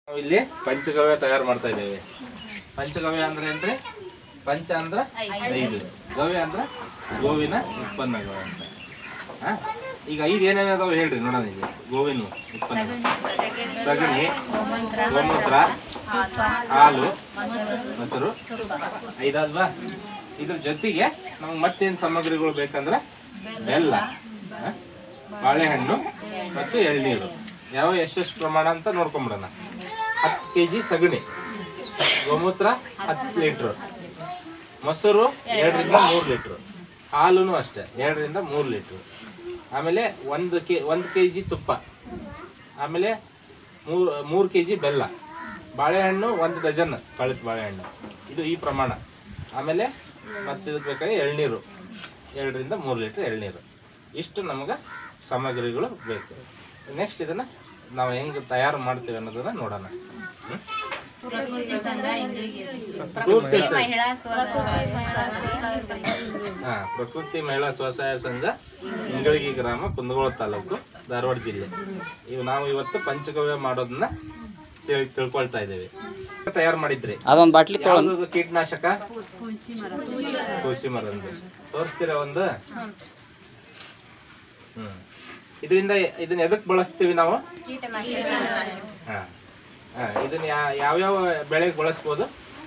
ನಾವು ಇಲ್ಲಿ ಪಂಚಗವ್ಯ ತಯಾರು ಮಾಡ್ತಾ ಇದ್ದೇವೆ ಪಂಚಗವ್ಯ ಅಂದ್ರೆ ಏನ್ರಿ ಪಂಚ ಅಂದ್ರ ಐದು ಗವ್ಯ ಅಂದ್ರ ಗೋವಿನ ಉತ್ಪನ್ನಗಳು ಅಂತ ಹಾ? ಈಗ ಐದು ಏನೇನು ಅದಾವ ಹೇಳ್ರಿ ನೋಡೋಣ ಈಗ ಗೋವಿನ ಉತ್ಪನ್ನ ಸಗಣಿ ಗೋಮೂತ್ರ ಹಾಲು ಮೊಸರು ಐದಾದ್ವಾ ಇದ್ರ ಜೊತೆಗೆ ನಮ್ಗೆ ಮತ್ತೇನ್ ಸಾಮಗ್ರಿಗಳು ಬೇಕಂದ್ರ ಬೆಲ್ಲ ಹಾ? ಬಾಳೆಹಣ್ಣು ಮತ್ತು ಎಳ್ನೀರು ಯಾವ ಎಷ್ಟೆಷ್ಟು ಪ್ರಮಾಣ ಅಂತ ನೋಡ್ಕೊಂಬಿಡೋಣ ಹತ್ತು ಕೆ ಜಿ ಸಗಣಿ ಗೋಮೂತ್ರ ಹತ್ತು ಲೀಟ್ರು ಮೊಸರು ಎರಡರಿಂದ ಮೂರು ಲೀಟ್ರು ಹಾಲು ಅಷ್ಟೇ ಎರಡರಿಂದ ಮೂರು ಲೀಟ್ರು ಆಮೇಲೆ ಒಂದು ಕೆ ಒಂದು ಕೆ ಜಿ ತುಪ್ಪ ಆಮೇಲೆ ಮೂರು ಮೂರು ಕೆ ಜಿ ಬೆಲ್ಲ ಬಾಳೆಹಣ್ಣು ಒಂದು ಡಜನ್ ಕಳಿತ ಬಾಳೆಹಣ್ಣು ಇದು ಈ ಪ್ರಮಾಣ ಆಮೇಲೆ ಮತ್ತೆ ಇದಕ್ಕೆ ಬೇಕಾದ್ರೆ ಎಳ್ನೀರು ಎರಡರಿಂದ ಮೂರು ಲೀಟ್ರ್ ಎಳ್ನೀರು ಇಷ್ಟು ನಮ್ಗೆ ಸಾಮಗ್ರಿಗಳು ಬೇಕು ನೆಕ್ಸ್ಟ್ ಇದನ್ನ ನಾವು ಹೆಂಗೆ ತಯಾರು ಮಾಡ್ತೀವಿ ಅನ್ನೋದನ್ನ ನೋಡೋಣ ಹ್ಮ್? ಪೂರ್ತಿ ಸ- ಹಾ ಪ್ರಕೃತಿ ಮಹಿಳಾ ಸ್ವಸಹಾಯ ಸಂಘ ಇಂಗಳಗಿ ಗ್ರಾಮ ಕುಂದಗೋಳ ತಾಲೂಕು ಧಾರವಾಡ ಜಿಲ್ಲೆ ಇವು ನಾವು ಇವತ್ತು ಪಂಚಗವ್ಯ ಮಾಡೋದನ್ನ ತಿಳ್- ತಿಳ್ಕೊಳ್ತಾ ಇದ್ದೇವೆ ತಯಾರು ಮಾಡಿದ್ರಿ ಅದೊಂದು ಬಾಟ್ಲಿ ತೊಗೊಳ ಯಾವ್ದು ಕೀಟನಾಶಕ ಕೂಚಿ ಮರಂದು ತೋರಿಸ್ತೀರಾ ಒಂದು ಹ್ಮ್ ಇದರಿಂದ ಇದನ್ನ ಎದಕ್ ಬಳಸ್ತೀವಿ ನಾವು ಹಾ ಹಾ ಇದನ್ನ ಯಾ- ಯಾವ್ಯಾವ ಬೆಳೆಗೆ ಬಳಸ್ಬೋದು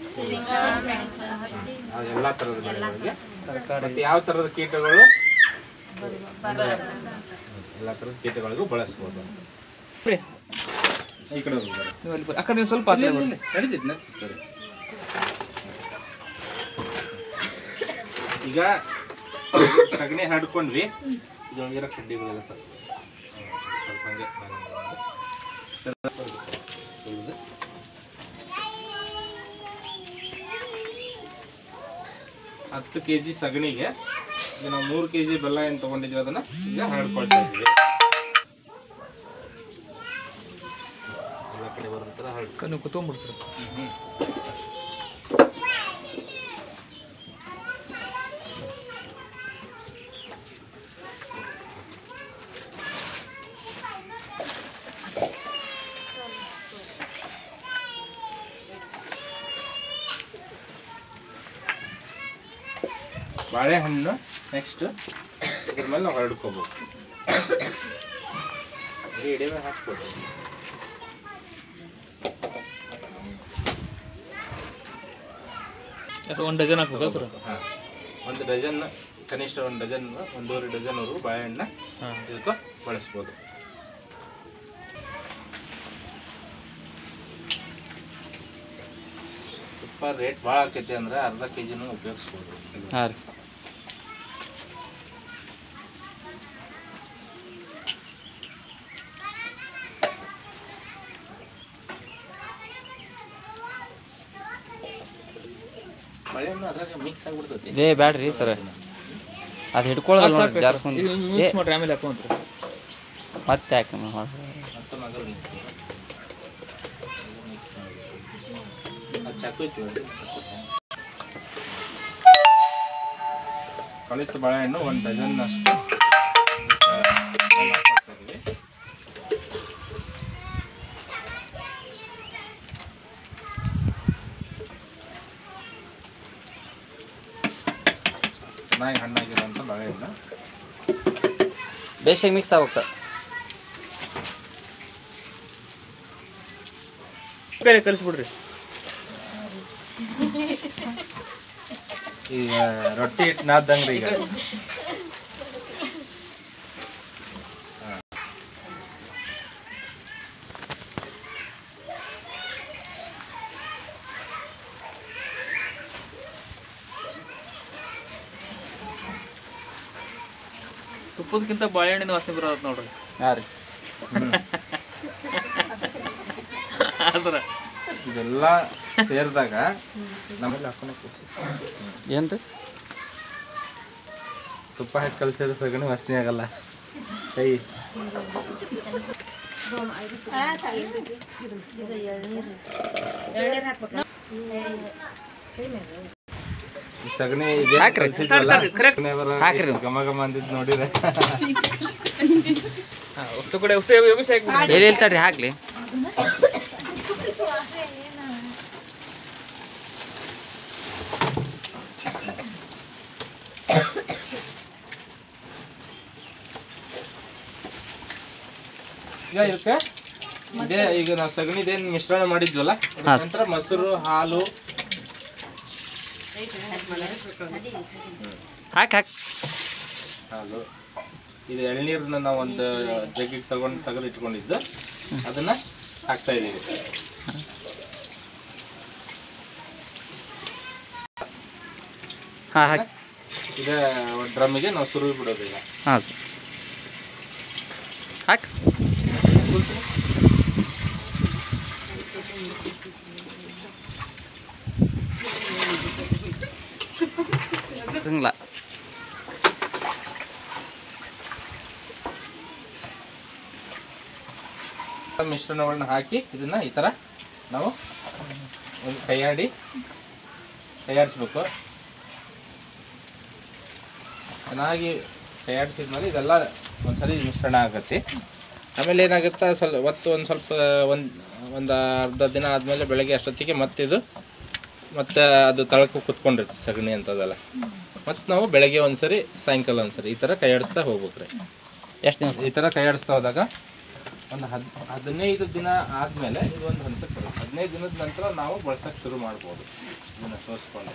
ಹ್ಮ್. ಎಲ್ಲ ತರದ ಬೆಳೆಗಳಿಗೆ ಮತ್ತೆ ಯಾವ ತರದ ಕೀಟಗಳು ಅಂದ್ರೆ, ಹ್ಮ್, ಎಲ್ಲ ತರದ ಕೀಟಗಳಿಗೂ ಬಳಸ್ಬೋದು ಈ ಕಡೆ ಹೋಗಿ ಬರ್ರಿ. ಅಕ್ಕ ನೀವು ಸ್ವಲ್ಪ ಇಲ್ಲ, ಇಲ್ಲ, ಇಲ್ಲ. ನಡೀತೈತೆ, ನಡೀತೈತೆ, ಬರ್ರಿ. ಈಗ ಸಗಣಿ ಹಡ್ಕೊಂಡ್ವಿ ಇದೊಳಗಿರೋ ಕಡ್ಡಿಗಳೆಲ್ಲ ತ- ಹ್ಮ್, ಸ್ವಲ್ಪ ಹಂಗೆ ಮೇಲೆ ಒಂದು. ಇಷ್ಟೆಲ್ಲ ತೆಗ್ದು- ತೆಗ್ದು. ಹತ್ತು ಕೆ ಜಿ ಸಗಣಿಗೆ ಈಗ ನಾವು ಮೂರು ಕೆ ಜಿ ಬೆಲ್ಲ ಏನು ತೊಗೊಂಡಿದ್ವಿ ಅದನ್ನ ಈಗ ಹರಡ್ಕೊಳ್ತಾ ಇದ್ವಿ ಎಲ್ಲ ಕಡೆ ಬರೋ ಥರ ಹರಡ್ ನೀವು ಕುತ್ಕೊಂಡ್ಬಿಡ್ತೀರ ಬಾಳೆಹಣ್ಣು ನೆಕ್ಸ್ಟ್ ಇದ್ರ ಮೇಲೆ ನಾವು ಹರಡ್ಕೋಬೇಕು ಬರೀ ಎಡೆ ಹಾಕ್ಬೋದು ಒಂದು ಡಜನ್ ಹಾಕ್ಬೇಕಾ ಸರ್ ಹಾ. ಒಂದು ಡಜನ್ ಕನಿಷ್ಠ ಒಂದು ಡಜನ್ ಒಂದೂವರೆ ಡಜನ್ವರೆಗೂ ಬಾಳೆಹಣ್ಣ ಹಾಂ ಇದಕ್ಕೆ ಬಳಸ್ಬೋದು ತುಪ್ಪ ರೇಟ್ ಭಾಳ ಆಕೈತಿ ಅಂದ್ರೆ ಅರ್ಧ ಕೆ ಜಿನೂ ಉಪಯೋಗಿಸ್ಬೋದು ಹಾಂ ರೀ ಬಾಳೆಹಣ್ಣು ಅದ್ರಾಗ ಮಿಕ್ಸ್ ಆಗ್ಬಿಡ್ತೈತಿ ಏ ಬ್ಯಾಡ್ರಿ ಸರ್ ಅದು ಹಿಡ್ಕೊಳ್ಳೋದಲ್ಲ ನೋಡಿ ಜಾರ್ಸ್ಕೊಂಡು ಮಿಕ್ಸ್ ಮಾಡ್ರಿ ಆಮೇಲೆ ಹಾಕೊಂತ್ರಿ ಮತ್ತೆ ಯಾಕೆ ಮತ್ತೆ ಮಗಲ್ ಮಿಕ್ಸ್ ಅದು ಚಾಕು ಇತ್ತು ನೋಡಿ. ಕಳಿತ ಬಾಳೆಹಣ್ಣು ಒಂದು ಡಜನ್ ಅಷ್ಟು ಹಾಕ್ಕೊಳ್ತಾ ಇದೀವಿ. ಚೆನ್ನಾಗಿ ಹಣ್ಣಾಗಿರುವಂಥ ಬಾಳೆಹಣ್ಣು ಬೇಷಾಗಿ ಮಿಕ್ಸ್ ಆಗ್ಬೇಕು ಕೈ ಕಲಿಸ್ಬಿಡ್ರಿ ಈಗ ರೊಟ್ಟಿ ಹಿಟ್ಟು ನಾದ್ದಂಗ್ರಿ ಈಗ ಹಾ. ತುಪ್ಪದಕ್ಕಿಂತ ಬಾಳೆಹಣ್ಣಿನ ವಾಸನೆ ಬರೋದು ನೋಡ್ರಿ ಹಾಂ ರೀ ಹ್ಮ್. ಆದ್ರ ಇದೆಲ್ಲ ಸೇರಿದಾಗ ನಮ್ಮಲ್ಲಿ ಹಾಕೊಳಕ್ಕೆ ಏನು ರೀ ತುಪ್ಪ ಹಾಕಿ ಕಲ್ಸಿದ್ರೆ ಸಗಣಿ ವಾಸನೆ ಆಗಲ್ಲ ಕೈ ಈ ಸಗಣಿ ಇದೇ ಹಾಕ್ರಿ. ಕಲ್ಸಿದ್ವಲ್ಲ, ಕರೆಕ್ಟ್. ಸಗಣಿ ಬರೋ ಹಾಕ್ರಿ. ಎಷ್ಟು ಘಮ ಘಮ ಅಂದಿದ್ದು ನೋಡಿದ್ರೆ ಅಷ್ಟು ಕಡೆ ಅಷ್ಟೇ ವ್ಯವಸ್ಥೆ ಹಾಕ್ಬಿಡ್ರಿ ಎಲ್ಲಿ ಹೇಳ್ತಾರ್ರಿ ಹಾಕ್ಲಿ ಇದಕ್ಕೆ ಇದೇ ಈಗ ನಾವು ಸಗಣಿದೇನ್ ಮಿಶ್ರಣ ಮಾಡಿದ್ವಲ್ಲ ಅದ್ರ ಹಾ. ನಂತರ ಮೊಸರು ಹಾಲು ಹಾಕ್ ಹಾಕ್ ಹಾಲು ಇದು ಎಳ್ನೀರನ್ನ ನಾವು ಒಂದು ಜಗ್ಗಿಗೆ ತಗೊಂಡು ತೆಗೆದು ಇಟ್ಕೊಂಡಿದ್ದು ಅದನ್ನ ಹಾಕ್ತಾ ಇದೀವಿ ಹಾಂ ಹಾಕಿ ಇದೇ ಡ್ರಮ್ಮಿಗೆ ನಾವು ಸುರುವಿ ಬಿಡೋದು ಈಗ ಹಾಂ ಸರ್ ಹಾಕ್ ಹಂಗಿಲ್ಲ ಮಿಶ್ರಣಗಳನ್ನ ಹಾಕಿ ಇದನ್ನ ಈ ತರ ನಾವು ಒಂದು ಕೈಯಾಡಿ ಕೈಯಾಡಿಸ್ಬೇಕು ಚೆನ್ನಾಗಿ ಕೈಯಾಡಿಸಿದ್ಮೇಲೆ ಇದೆಲ್ಲ ಒಂದ್ಸರಿ ಮಿಶ್ರಣ ಆಗತ್ತೆ ಆಮೇಲೆ ಏನಾಗುತ್ತೆ ಸ್ವಲ್ಪ ಹೊತ್ತು ಒಂದು ಸ್ವಲ್ಪ ಒಂದು ಒಂದು ಅರ್ಧ ದಿನ ಆದಮೇಲೆ ಬೆಳಗ್ಗೆ ಅಷ್ಟೊತ್ತಿಗೆ ಮತ್ತಿದು ಮತ್ತೆ ಅದು ತಳಕು ಕುತ್ಕೊಂಡಿರ್ತದೆ ಸಗಣಿ ಅಂತದೆಲ್ಲ ಮತ್ತು ನಾವು ಬೆಳಗ್ಗೆ ಒಂದ್ಸರಿ ಸಾಯಂಕಾಲ ಒಂದ್ಸರಿ ಈ ಥರ ಕೈಯಾಡಿಸ್ತಾ ಹೋಗ್ಬೇಕ್ರಿ ಎಷ್ಟು ದಿವಸ ಈ ಥರ ಕೈಯಾಡಿಸ್ತಾ ಹೋದಾಗ ಒಂದು ಹದ್ ಹದಿನೈದು ದಿನ ಆದಮೇಲೆ ಇದು ಒಂದು ಹಂತಕ್ಕೆ ಬರುತ್ತೆ ಹದಿನೈದು ದಿನದ ನಂತರ ನಾವು ಬಳಸೋಕೆ ಶುರು ಮಾಡ್ಬೋದು ಇದನ್ನು ಸೋಸ್ಕೊಂಡು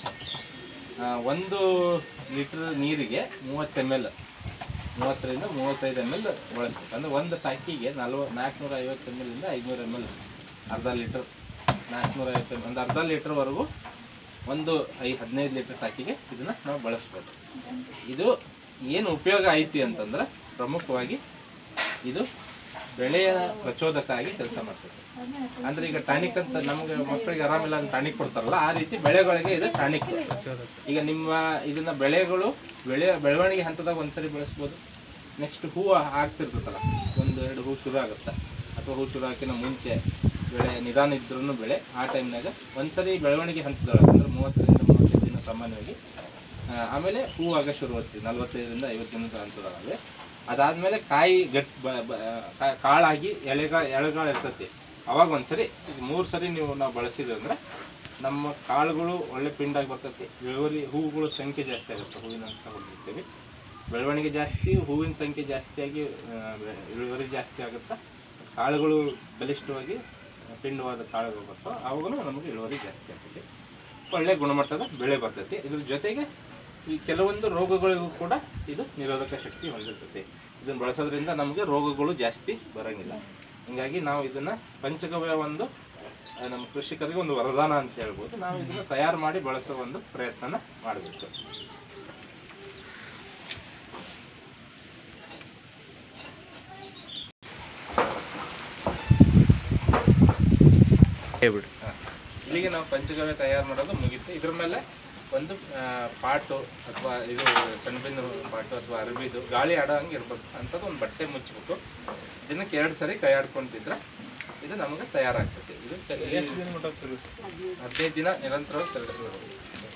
ಆ, ಒಂದು ಲೀಟ್ರ್ ನೀರಿಗೆ ಮೂವತ್ತು ಎಮ್ ಎಲ್ ಮೂವತ್ತರಿಂದ ಮೂವತ್ತೈದು ಎಮ್ ಎಲ್ ಬಳಸ್ಬೇಕು ಅಂದರೆ ಒಂದು ಟ್ಯಾಂಕಿಗೆ ನಲ್ವ ನಾಲ್ಕುನೂರ ಐವತ್ತು ಎಮ್ ಎಲ್ಲಿಂದ ಐದುನೂರು ಎಮ್ ಎಲ್ ಅರ್ಧ ಲೀಟ್ರ್ ನಾಲ್ಕುನೂರ ಐವತ್ತು ಎಮ್ ಒಂದು ಅರ್ಧ ಲೀಟ್ರ್ವರೆಗೂ ಒಂದು ಐ ಹದಿನೈದು ಲೀಟ್ರ್ ಟ್ಯಾಂಕಿಗೆ ಇದನ್ನು ನಾವು ಬಳಸ್ಬೋದು ಇದು ಏನು ಉಪಯೋಗ ಐತಿ ಅಂತಂದ್ರೆ ಪ್ರಮುಖವಾಗಿ ಇದು ಬೆಳೆಯ ಪ್ರಚೋದಕ ಆಗಿ ಕೆಲಸ ಮಾಡ್ತದೆ ಅಂದ್ರೆ ಈಗ ಟಾನಿಕ್ ಅಂತ ನಮ್ಗೆ ಮಕ್ಕಳಿಗೆ ಆರಾಮಿಲ್ಲ ಅಂತ ಟಾನಿಕ್ ಕೊಡ್ತಾರಲ್ಲ ಆ ರೀತಿ ಬೆಳೆಗಳಿಗೆ ಇದು ಟಾನಿಕ್ ಈಗ ನಿಮ್ಮ ಇದನ್ನ ಬೆಳೆಗಳು ಬೆಳೆ ಬೆಳವಣಿಗೆ ಹಂತದಾಗ ಒಂದ್ಸರಿ ಬೆಳೆಸ್ಬೋದು ನೆಕ್ಸ್ಟ್ ಹೂವು ಆಗ್ತಿರ್ತದಲ್ಲ ಒಂದು ಎರಡು ಹೂ ಶುರು ಆಗುತ್ತೆ ಅಥವಾ ಹೂ ಶುರು ಹಾಕಿನ ಮುಂಚೆ ಬೆಳೆ ನಿಧಾನ ಇದ್ರೂ ಬೆಳೆ ಆ ಟೈಮ್ನಾಗ ಒಂದ್ಸರಿ ಬೆಳವಣಿಗೆ ಹಂತದೊಳಗೆ ಅಂದ್ರೆ ಮೂವತ್ತರಿಂದ ಮೂವತ್ತೈದು ದಿನ ಸಾಮಾನ್ಯವಾಗಿ ಆ, ಆಮೇಲೆ ಹೂ ಆಗ ಶುರು ಆಗ್ತದೆ ನಲ್ವತ್ತೈದರಿಂದ ಐವತ್ತು ದಿನದ ಹಂತದೊಳಗೆ ಅದಾದ್ಮೇಲೆ ಕಾಯಿ ಗಟ್ ಬ- ಬ- ಕಾ- ಕಾಳಾಗಿ ಎಳೆಗಾಳ ಎಳೆಗಾಳ ಇರ್ತೈತಿ ಅವಾಗ ಒಂದ್ಸರಿ ಈಗ ಮೂರು ಸರಿ ನೀವು ನಾವು ಬಳಸಿದ್ವಿ ಅಂದ್ರೆ ನಮ್ಮ ಕಾಳುಗಳು ಒಳ್ಳೆ ಪಿಂಡಾಗಿ ಬರ್ತೈತಿ ಇಳುವರಿ ಹೂವುಗಳು ಸಂಖ್ಯೆ ಜಾಸ್ತಿ ಆಗುತ್ತೆ ಹೂವಿನ ಅಂತ ಹೊಂದಿರ್ತೀವಿ ಬೆಳವಣಿಗೆ ಜಾಸ್ತಿ ಹೂವಿನ ಸಂಖ್ಯೆ ಜಾಸ್ತಿಯಾಗಿ ಆ, ಬೆ- ಇಳುವರಿ ಜಾಸ್ತಿ ಆಗುತ್ತೆ ಕಾಳುಗಳು ಬಲಿಷ್ಠವಾಗಿ ಪಿಂಡವಾದ ಕಾಳುಗಳು ಬರ್ತಾವೆ ಅವಾಗಲೂ ನಮಗೆ ಇಳುವರಿ ಜಾಸ್ತಿ ಆಗ್ತೈತಿ ಒಳ್ಳೆ ಗುಣಮಟ್ಟದ ಬೆಳೆ ಬರ್ತೈತಿ ಇದ್ರ ಜೊತೆಗೆ ಈ ಕೆಲವೊಂದು ರೋಗಗಳಿಗೂ ಕೂಡ ಇದು ನಿರೋಧಕ ಶಕ್ತಿ ಹೊಂದಿರ್ತೈತಿ ಇದನ್ನ ಬಳಸೋದ್ರಿಂದ ನಮಗೆ ರೋಗಗಳು ಜಾಸ್ತಿ ಬರಂಗಿಲ್ಲ ಹಿಂಗಾಗಿ ನಾವು ಇದನ್ನ ಪಂಚಗವ್ಯ ಒಂದು ಆ, ನಮ್ಮ ಕೃಷಿಕರಿಗೆ ಒಂದು ವರದಾನ ಅಂತ ಹೇಳ್ಬೋದು ನಾವು ಇದನ್ನ ತಯಾರು ಮಾಡಿ ಬಳಸೋ ಒಂದು ಪ್ರಯತ್ನನ ಮಾಡಬೇಕು ಹೇಳ್ಬಿಡ್ರಿ ಇಲ್ಲಿಗೆ ನಾವು ಪಂಚಗವ್ಯ ತಯಾರು ಮಾಡೋದು ಮುಗೀತು ಇದ್ರ ಮೇಲೆ ಒಂದು ಆ, ಪಾಟು ಅಥವಾ ಇದು ಸಣ್ಣಬಿಂದು ಪಾಟು ಅಥವಾ ಅರಬಿದು ಗಾಳಿ ಆಡೋ ಹಂಗೆ ಇರ್ಬೇಕು ಅಂಥದ್ದು ಒಂದು ಬಟ್ಟೆ ಮುಚ್ಚಬೇಕು ದಿನಕ್ಕೆ ಎರಡು ಸರಿ ಕೈ ಆಡ್ಕೊಂತಿದ್ರೆ ಇದು ನಮಗೆ ತಯಾರಾಗ್ತೈತಿ ಇದು ಎಷ್ಟು ದಿನ ಮಟ್ಟ ಹದಿನೈದು ದಿನ ನಿರಂತರವಾಗಿ ತಿರುಗಿಸ್ಬೇಕು